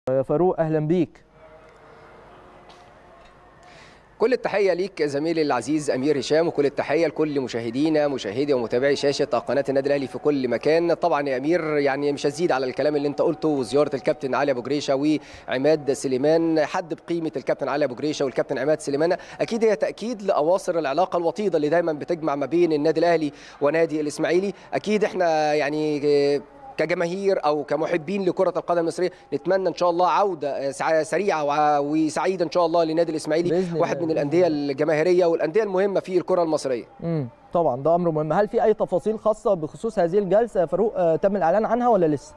فاروق اهلا بيك كل التحيه ليك زميلي العزيز امير هشام وكل التحيه لكل مشاهدينا مشاهدي ومتابعي شاشه قناه النادي الاهلي في كل مكان طبعا يا امير يعني مش هزيد على الكلام اللي انت قلته وزياره الكابتن علي ابو جريشه وعماد سليمان حد بقيمه الكابتن علي ابو جريشه والكابتن عماد سليمان اكيد هي تاكيد لاواصر العلاقه الوطيده اللي دايما بتجمع ما بين النادي الاهلي ونادي الاسماعيلي اكيد احنا يعني كجماهير او كمحبين لكره القدم المصريه نتمنى ان شاء الله عوده سريعه وسعيده ان شاء الله لنادي الاسماعيلي واحد من الانديه الجماهيريه والانديه المهمه في الكره المصريه امم طبعا ده امر مهم هل في اي تفاصيل خاصه بخصوص هذه الجلسه يا فاروق تم الاعلان عنها ولا لسه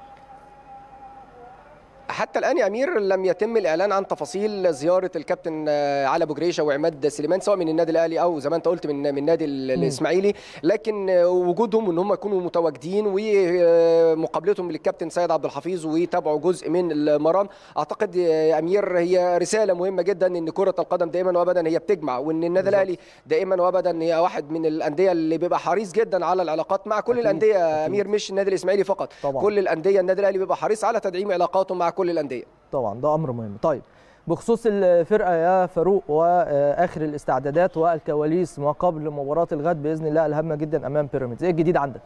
حتى الان يا امير لم يتم الاعلان عن تفاصيل زياره الكابتن علي ابو جريشه وعماد سليمان سواء من النادي الاهلي او زي ما انت قلت من من النادي الاسماعيلي لكن وجودهم ان هم يكونوا متواجدين ومقابلتهم للكابتن سيد عبد الحفيظ ويتابعوا جزء من المران اعتقد يا امير هي رساله مهمه جدا ان كره القدم دائما وابدا هي بتجمع وان النادي الاهلي دائما وابدا هي واحد من الانديه اللي بيبقى حريص جدا على العلاقات مع كل الانديه يا امير مش النادي الاسماعيلي فقط طبعا. كل الانديه النادي الاهلي بيبقى حريص على تدعيم علاقاته مع كل الانديه طبعا ده امر مهم طيب بخصوص الفرقه يا فاروق واخر الاستعدادات والكواليس ما قبل مباراه الغد باذن الله الهامه جدا امام بيراميدز ايه الجديد عندك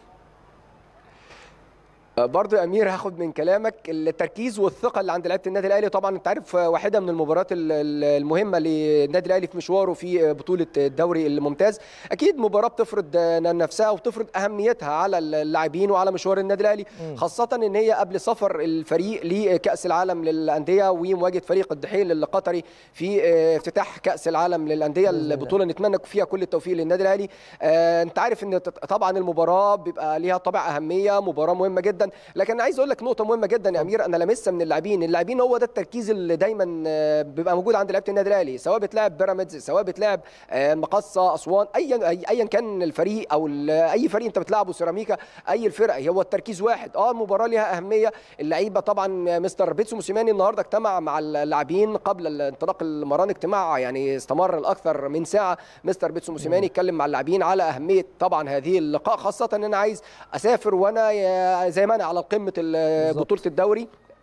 برضه يا امير هاخد من كلامك التركيز والثقه اللي عند لعيبه النادي الاهلي طبعا انت عارف واحده من المباريات المهمه للنادي الاهلي في مشواره في بطوله الدوري الممتاز اكيد مباراه بتفرض نفسها وبتفرض اهميتها على اللاعبين وعلى مشوار النادي الاهلي خاصه ان هي قبل سفر الفريق لكاس العالم للانديه ومواجهه فريق الدحيل القطري في افتتاح كاس العالم للانديه البطوله نتمنى فيها كل التوفيق للنادي الاهلي انت عارف ان طبعا المباراه بيبقى ليها طابع اهميه مباراه مهمه جدا لكن انا عايز اقول لك نقطه مهمه جدا يا امير انا لمسها من اللاعبين اللاعبين هو ده التركيز اللي دايما بيبقى موجود عند لعيبه النادي الاهلي سواء بتلعب بيراميدز سواء بتلعب المقصه اسوان ايا ايا كان الفريق او اي فريق انت بتلعبه سيراميكا اي الفرق هو التركيز واحد اه المباراه ليها اهميه اللعيبه طبعا مستر بيتسو موسيماني النهارده اجتمع مع اللاعبين قبل انطلاق المران اجتماع يعني استمر لاكثر من ساعه مستر بيتسو موسيماني اتكلم مع اللاعبين على اهميه طبعا هذه اللقاء خاصه ان انا عايز اسافر وانا زي ما انا على قمه بطوله الدوري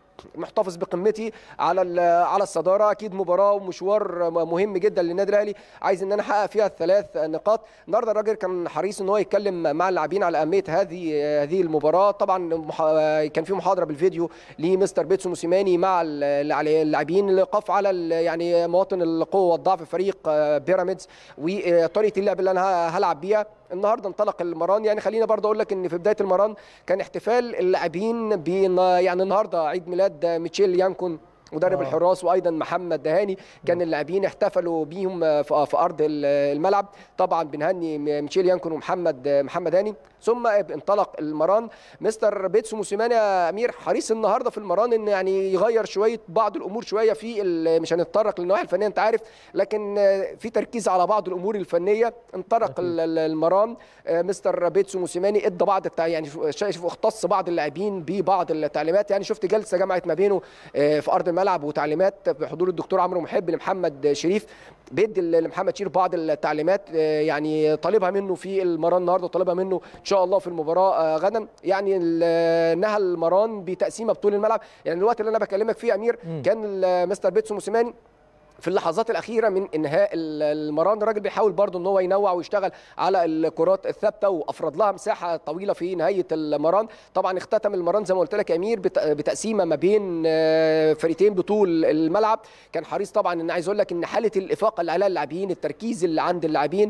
محتفظ بقمتي على على الصداره اكيد مباراه ومشوار مهم جدا للنادي الاهلي عايز ان انا احقق فيها الثلاث نقاط النهارده الراجل كان حريص ان هو يتكلم مع اللاعبين على اهميه هذه هذه المباراه طبعا كان في محاضره بالفيديو لمستر بيتسو موسيماني مع اللاعبين الايقاف على يعني مواطن القوه والضعف فريق بيراميدز وطريقه اللعب اللي انا هلعب بيها النهارده انطلق المران يعني خلينا برضه اقول لك ان في بدايه المران كان احتفال اللاعبين يعني النهارده عيد ميلاد ميتشيل يانكون مدرب آه. الحراس وايضا محمد دهاني كان اللاعبين احتفلوا بيهم في ارض الملعب طبعا بنهني ميشيل يانكون ومحمد محمد هاني ثم انطلق المران مستر بيتسو موسيماني يا امير حريص النهارده في المران ان يعني يغير شويه بعض الامور شويه في مش هنتطرق للنواحي الفنيه انت عارف لكن في تركيز على بعض الامور الفنيه انطلق المران مستر بيتسو موسيماني ادى بعض التع... يعني شايف اختص بعض اللاعبين ببعض التعليمات يعني شفت جلسه جمعت ما بينه في ارض الملعب وتعليمات بحضور الدكتور عمرو محب لمحمد شريف بيدي لمحمد شريف بعض التعليمات يعني طالبها منه في المران النهارده طالبها منه ان شاء الله في المباراه غدا يعني نهى المران بتقسيمه بطول الملعب يعني الوقت اللي انا بكلمك فيه امير كان مستر بيتسو موسيماني في اللحظات الاخيره من انهاء المران الراجل بيحاول برضه ان هو ينوع ويشتغل على الكرات الثابته وافرض لها مساحه طويله في نهايه المران طبعا اختتم المران زي ما قلت لك يا امير بتقسيمه ما بين فريقين بطول الملعب كان حريص طبعا ان عايز اقول لك ان حاله الافاقه اللي على اللاعبين التركيز اللي عند اللاعبين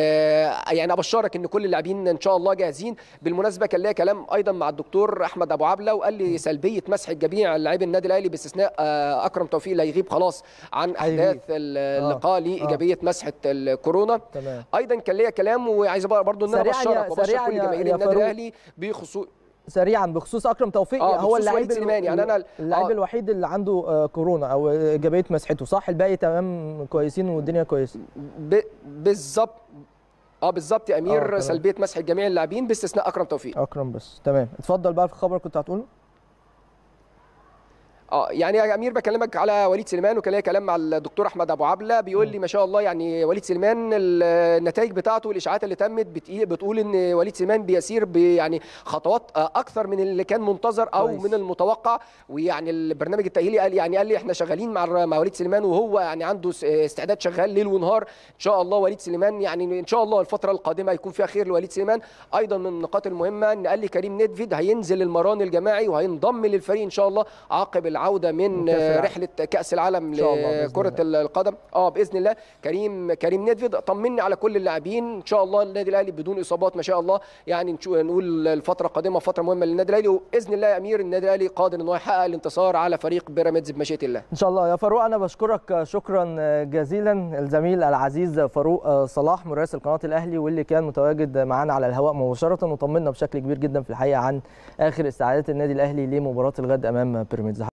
يعني ابشرك ان كل اللاعبين ان شاء الله جاهزين بالمناسبه كان ليا كلام ايضا مع الدكتور احمد ابو عبله وقال لي سلبيه مسح جميع لاعبي النادي الاهلي باستثناء اكرم توفيق اللي هيغيب خلاص عن احداث اللقاء لايجابيه مسحه الكورونا تمام ايضا كان ليا كلام وعايز برضو ان انا سريعاً يا- ابشرك وابشر سريعاً كل يا- جماهير يا النادي فاروق. الاهلي بخصوص سريعا بخصوص اكرم توفيق آه، هو بخصوص اللاعب وليد سليمان، يعني أنا ال- اللاعب آه. الوحيد اللي عنده آه، كورونا او ايجابيه مسحته صح الباقي تمام كويسين والدنيا كويسه ب... بالظبط اه بالظبط يا آه، امير تمام. سلبيه مسح جميع اللاعبين باستثناء اكرم توفيق اكرم بس تمام اتفضل بقى في الخبر كنت هتقوله اه يعني يا امير بكلمك على وليد سليمان وكان ليا كلام مع الدكتور احمد ابو عبله بيقول لي ما شاء الله يعني وليد سليمان النتائج بتاعته الاشاعات اللي تمت بتقول ان وليد سليمان بيسير يعني خطوات اكثر من اللي كان منتظر او كويس. من المتوقع ويعني البرنامج التاهيلي قال يعني قال لي احنا شغالين مع مع وليد سليمان وهو يعني عنده استعداد شغال ليل ونهار ان شاء الله وليد سليمان يعني ان شاء الله الفتره القادمه يكون فيها خير لوليد سليمان ايضا من النقاط المهمه ان قال لي كريم ندفيد هينزل المران الجماعي وهينضم للفريق ان شاء الله عقب العوده من رحله كاس العالم لكره القدم اه باذن الله كريم كريم ندفيد طمني على كل اللاعبين ان شاء الله النادي الاهلي بدون اصابات ما شاء الله يعني نقول الفتره القادمه فتره مهمه للنادي الاهلي وباذن الله يا امير النادي الاهلي قادر ان هو يحقق الانتصار على فريق بيراميدز بمشيئه الله ان شاء الله يا فاروق انا بشكرك شكرا جزيلا الزميل العزيز فاروق صلاح مراسل قناه الاهلي واللي كان متواجد معانا على الهواء مباشره وطمنا بشكل كبير جدا في الحقيقه عن اخر استعدادات النادي الاهلي لمباراه الغد امام بيراميدز